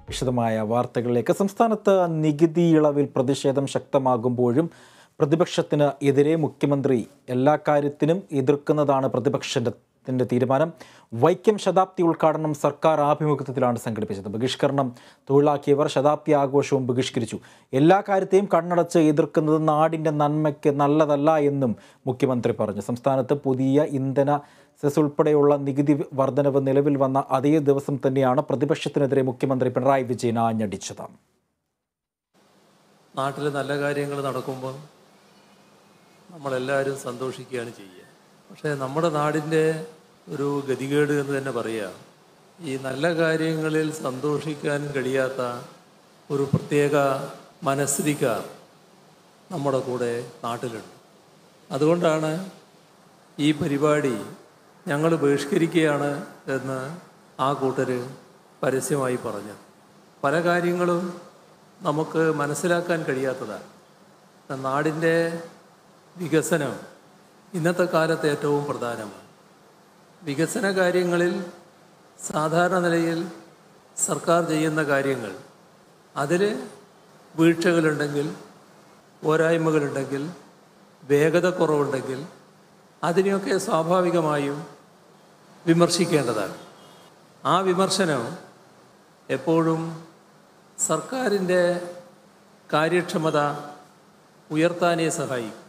വിശദമായ വാർത്തകളിലേക്ക് സംസ്ഥാനത്ത് നികുതി ഇളവിൽ പ്രതിഷേധം ശക്തമാകുമ്പോഴും പ്രതിപക്ഷത്തിന് എതിരെ മുഖ്യമന്ത്രി എല്ലാ കാര്യത്തിനും എതിർക്കുന്നതാണ് പ്രതിപക്ഷത്തിന്റെ തീരുമാനം വൈക്കം ശതാബ്ദി ഉദ്ഘാടനം സർക്കാർ ആഭിമുഖ്യത്തിലാണ് സംഘടിപ്പിച്ചത് ബഹിഷ്കരണം തൊഴിലാക്കിയവർ ശതാബ്ദി ആഘോഷവും ബഹിഷ്കരിച്ചു എല്ലാ കാര്യത്തെയും കണ്ണടച്ച് എതിർക്കുന്നത് നാടിൻ്റെ നന്മയ്ക്ക് നല്ലതല്ല എന്നും മുഖ്യമന്ത്രി പറഞ്ഞു സംസ്ഥാനത്ത് പുതിയ ഇന്ധന സെസ് ഉൾപ്പെടെയുള്ള നികുതി വർധനവ് നിലവിൽ വന്ന അതേ ദിവസം തന്നെയാണ് പ്രതിപക്ഷത്തിനെതിരെ മുഖ്യമന്ത്രി പിണറായി വിജയൻ ആഞ്ഞടിച്ചത് നാട്ടിൽ നല്ല കാര്യങ്ങൾ നടക്കുമ്പോൾ നമ്മളെല്ലാവരും സന്തോഷിക്കുകയാണ് ചെയ്യുക പക്ഷേ നമ്മുടെ നാടിൻ്റെ ഒരു ഗതികേട് എന്ന് തന്നെ പറയുക ഈ നല്ല കാര്യങ്ങളിൽ സന്തോഷിക്കാൻ കഴിയാത്ത ഒരു പ്രത്യേക മനസ്ഥിതിക്കാർ നമ്മുടെ കൂടെ നാട്ടിലുണ്ട് അതുകൊണ്ടാണ് ഈ പരിപാടി ഞങ്ങൾ ബഹിഷ്കരിക്കുകയാണ് എന്ന് ആ കൂട്ടർ പരസ്യമായി പറഞ്ഞത് പല കാര്യങ്ങളും നമുക്ക് മനസ്സിലാക്കാൻ കഴിയാത്തതാണ് നാടിൻ്റെ വികസനം ഇന്നത്തെ കാലത്ത് ഏറ്റവും പ്രധാനമാണ് വികസന കാര്യങ്ങളിൽ സാധാരണ നിലയിൽ സർക്കാർ ചെയ്യുന്ന കാര്യങ്ങൾ അതിൽ വീഴ്ചകളുണ്ടെങ്കിൽ പോരായ്മകളുണ്ടെങ്കിൽ വേഗത കുറവുണ്ടെങ്കിൽ അതിനെയൊക്കെ സ്വാഭാവികമായും വിമർശിക്കേണ്ടതാണ് ആ വിമർശനം എപ്പോഴും സർക്കാരിൻ്റെ കാര്യക്ഷമത ഉയർത്താനേ സഹായിക്കും